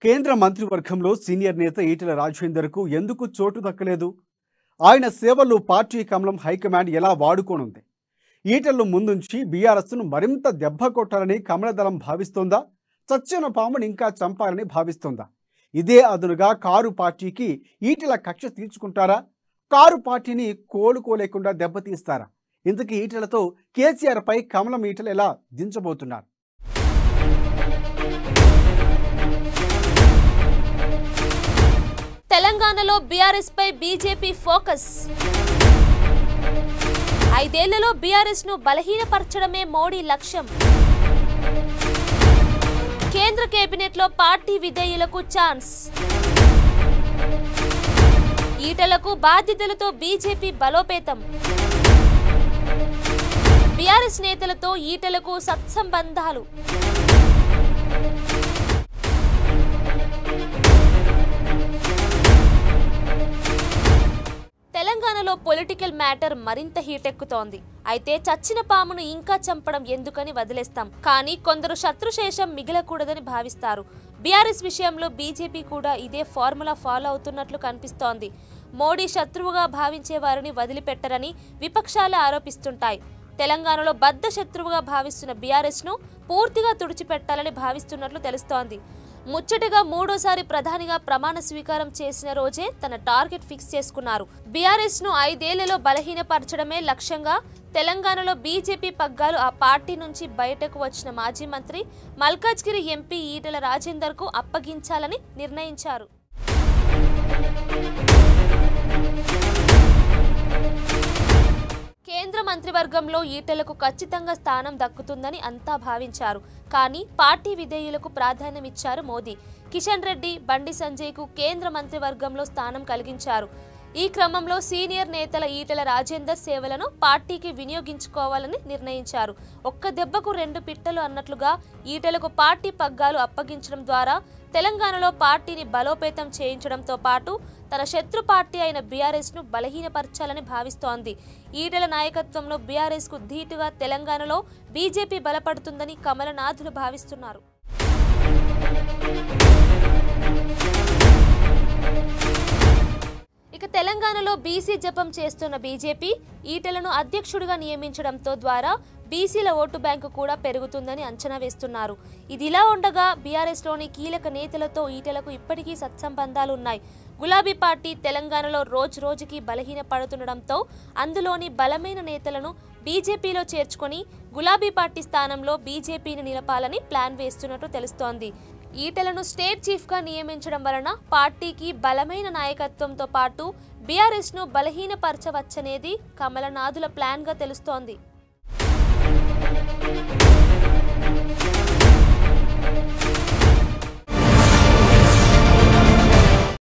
కేంద్ర మంత్రివర్గంలో సీనియర్ నేత ఈటెల రాజేందర్కు ఎందుకు చోటు దక్కలేదు ఆయన సేవలు పార్టీ కమలం హైకమాండ్ ఎలా వాడుకోనుంది ఈటెలను ముందుంచి బీఆర్ఎస్ను మరింత దెబ్బ కొట్టాలని కమలదళం భావిస్తోందా చచ్చిన పామును ఇంకా చంపాలని భావిస్తోందా ఇదే అదునుగా కారు పార్టీకి ఈటెల కక్ష తీర్చుకుంటారా కారు పార్టీని కోలుకోలేకుండా దెబ్బతీస్తారా ఇంతకీ ఈటెలతో కేసీఆర్ పై కమలం ఈటెలు ఎలా దించబోతున్నారు తెలంగాణలో బీఆర్ఎస్ పై బీజేపీ ఫోకస్ ఐదేళ్లలో బీఆర్ఎస్ ను బలహీనపరచడమే మోడీ లక్ష్యం కేంద్ర కేబినెట్ లో పార్టీ విధేయులకు ఛాన్స్ ఈటలకు బాధ్యతలతో బీజేపీ బలోపేతం బీఆర్ఎస్ నేతలతో ఈటలకు సత్సంబంధాలు తెలంగాణలో పొలిటికల్ మ్యాటర్ మరింత హీటెక్కుతోంది అయితే చచ్చిన పామును ఇంకా చంపడం ఎందుకని వదిలేస్తాం కానీ కొందరు శత్రుశేషం మిగలకూడదని భావిస్తారు బీఆర్ఎస్ విషయంలో బీజేపీ కూడా ఇదే ఫార్ములా ఫాలో అవుతున్నట్లు కనిపిస్తోంది మోడీ శత్రువుగా భావించే వారిని వదిలిపెట్టరని విపక్షాలు ఆరోపిస్తుంటాయి తెలంగాణలో బద్ద శత్రువుగా భావిస్తున్న బీఆర్ఎస్ ను పూర్తిగా తుడిచిపెట్టాలని భావిస్తున్నట్లు తెలుస్తోంది ముచ్చటగా మూడోసారి ప్రధానిగా ప్రమాణ స్వీకారం చేసిన రోజే తన టార్గెట్ ఫిక్స్ చేసుకున్నారు బీఆర్ఎస్ ను ఐదేళ్లలో బలహీనపరచడమే లక్ష్యంగా తెలంగాణలో బీజేపీ పగ్గాలు ఆ పార్టీ నుంచి బయటకు వచ్చిన మాజీ మంత్రి మల్కాజ్గిరి ఎంపీ ఈటెల రాజేందర్ కు అప్పగించాలని నిర్ణయించారు కేంద్ర మంత్రివర్గంలో ఈటెలకు ఖచ్చితంగా స్థానం దక్కుతుందని అంతా భావించారు కానీ పార్టీ విధేయులకు ప్రాధాన్యమిచ్చారు మోదీ కిషన్ రెడ్డి బండి సంజయ్కు కేంద్ర మంత్రివర్గంలో స్థానం కలిగించారు ఈ క్రమంలో సీనియర్ నేతల ఈటెల రాజేందర్ సేవలను పార్టీకి వినియోగించుకోవాలని నిర్ణయించారు ఒక్క దెబ్బకు రెండు పిట్టలు అన్నట్లుగా ఈటెలకు పార్టీ పగ్గాలు అప్పగించడం ద్వారా తెలంగాణలో పార్టీని బలోపేతం చేయించడంతో పాటు తన శత్రు పార్టీ అయిన బీఆర్ఎస్ ను బలహీనపరచాలని భావిస్తోంది ఈటెల నాయకత్వంలో బీఆర్ఎస్ కు ధీటుగా తెలంగాణలో బీజేపీ బలపడుతుందని కమలనాథులు భావిస్తున్నారు ఇక తెలంగాణలో బీసీ జపం చేస్తున్న బీజేపీ ఈటెలను అధ్యక్షుడిగా నియమించడంతో ద్వారా బీసీల ఓటు బ్యాంకు కూడా పెరుగుతుందని అంచనా వేస్తున్నారు ఇదిలా ఉండగా బీఆర్ఎస్లోని కీలక నేతలతో ఈటెలకు ఇప్పటికీ సత్సంబంధాలు ఉన్నాయి గులాబీ పార్టీ తెలంగాణలో రోజు రోజుకి బలహీనపడుతుండడంతో అందులోని బలమైన నేతలను బీజేపీలో చేర్చుకొని గులాబీ పార్టీ స్థానంలో బీజేపీని నిలపాలని ప్లాన్ వేస్తున్నట్టు తెలుస్తోంది ఈటెలను స్టేట్ చీఫ్గా నియమించడం వలన పార్టీకి బలమైన నాయకత్వంతో పాటు బీఆర్ఎస్ను బలహీనపరచవచ్చనేది కమలనాథుల ప్లాన్గా తెలుస్తోంది